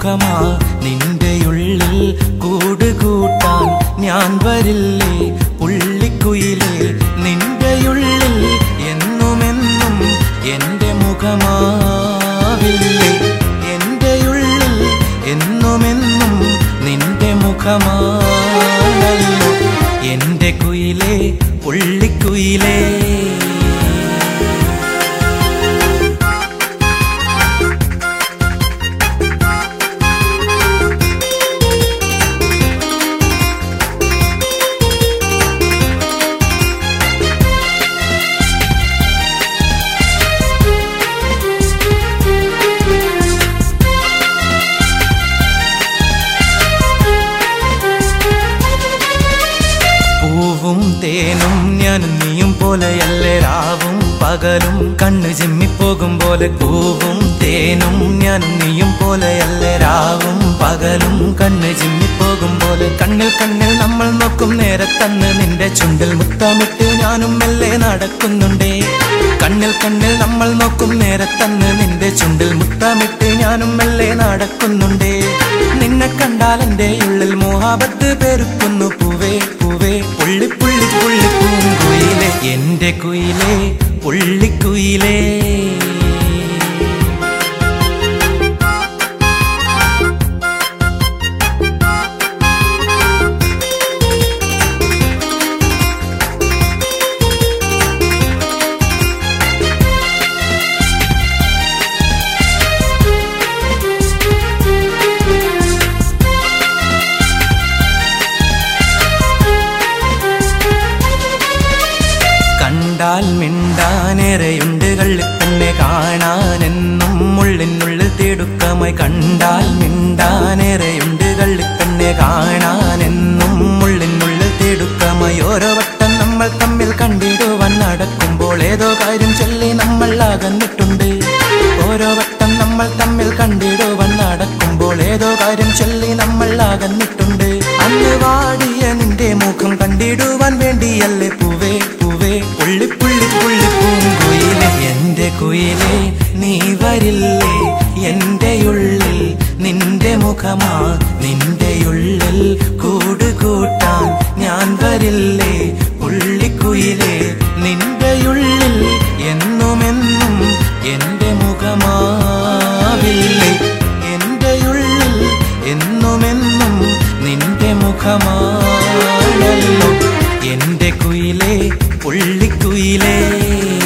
മുഖമാ നിന്റെ ഉള്ളിൽ കൂട് കൂട്ടാൻ ഞാൻ വരില്ലേ പുള്ളിക്കുയിലേ നിന്റെ ഉള്ളിൽ എന്നുമെന്നും എന്റെ മുഖമാവില്ലേ എന്റെ ഉള്ളിൽ എന്നുമെന്നും നിന്റെ മുഖമാണല്ലോ എന്റെ കുയിലേ പുള്ളിക്കുയിലേ പൂവും തേനും ഞാനും നീയും പോലെയല്ലേ രാവും പകലും കണ്ണ് ചിമ്മിപ്പോകും പോലെ പൂവും തേനും ഞാനും നീയും പോലെയല്ലേ രാവും പകലും കണ്ണ് ചിമ്മിപ്പോകും പോലെ കണ്ണിൽ കണ്ണിൽ നമ്മൾ നോക്കും നേരത്തന്ന് നിന്റെ ചുണ്ടിൽ മുത്തമിട്ട് ഞാനും മെല്ലെ നടക്കുന്നുണ്ടേ കണ്ണിൽ കണ്ണിൽ നമ്മൾ നോക്കും നേരത്തന്ന് നിന്റെ ചുണ്ടിൽ മുത്തമിട്ട് ഞാനും മെല്ലെ നടക്കുന്നുണ്ടേ നിന്നെ കണ്ടാൽ എന്റെ ഉള്ളിൽ മോഹാബത്ത് പെരുക്കുന്നു പൂവേ പൂവേ പുള്ളി പുള്ളി പുള്ളി പൂങ്കുയിലേ എന്റെ കുയിലേ പുള്ളിക്കുയിലേ കണ്ടാൽ മിണ്ടാനേറെയുണ്ട് കള്ളിപ്പെണ്ണെ കാണാനെന്നും ഉള്ളിനുള്ളിൽ തിടുക്കമായി കണ്ടാൽ മിണ്ടാനേറെയുണ്ട് കള്ളിപ്പെണ്ണെ കാണാനെന്നും ഉള്ളിനുള്ളിൽ തിടുക്കമായി ഓരോ വട്ടം നമ്മൾ തമ്മിൽ കണ്ടിടുവാൻ നടക്കുമ്പോൾ ഏതോ കാര്യം ചൊല്ലി നമ്മൾ അകന്നിട്ടുണ്ട് ഓരോ വട്ടം നമ്മൾ തമ്മിൽ കണ്ടിടുവാൻ നടക്കുമ്പോൾ ഏതോ കാര്യം ചൊല്ലി നമ്മൾ അകന്നിട്ടുണ്ട് അന്ന് വാടിയ നിന്റെ മുഖം കണ്ടിടുവാൻ വേണ്ടിയല്ലേ പൂവേ പൂവേ പുള്ളി പുള്ളി പുള്ളി പൂങ്കുയിലെ എന്റെ കുയിലെ നീ വരില്ലേ എന്റെ ഉള്ളിൽ നിന്റെ മുഖമാ നിന്റെ ഉള്ളിൽ കൂട് കൂട്ടാൻ ഞാൻ വരില്ലേ പുള്ളിക്കുയിലെ നിന്റെ ഉള്ളിൽ എന്നുമെന്നും എന്റെ മുഖമാവില്ലേ എന്റെ ഉള്ളിൽ എന്നുമെന്നും നിന്റെ മുഖമാണല്ലോ എന്റെ കുയിലേ പുള്ളിക്കുയിലേ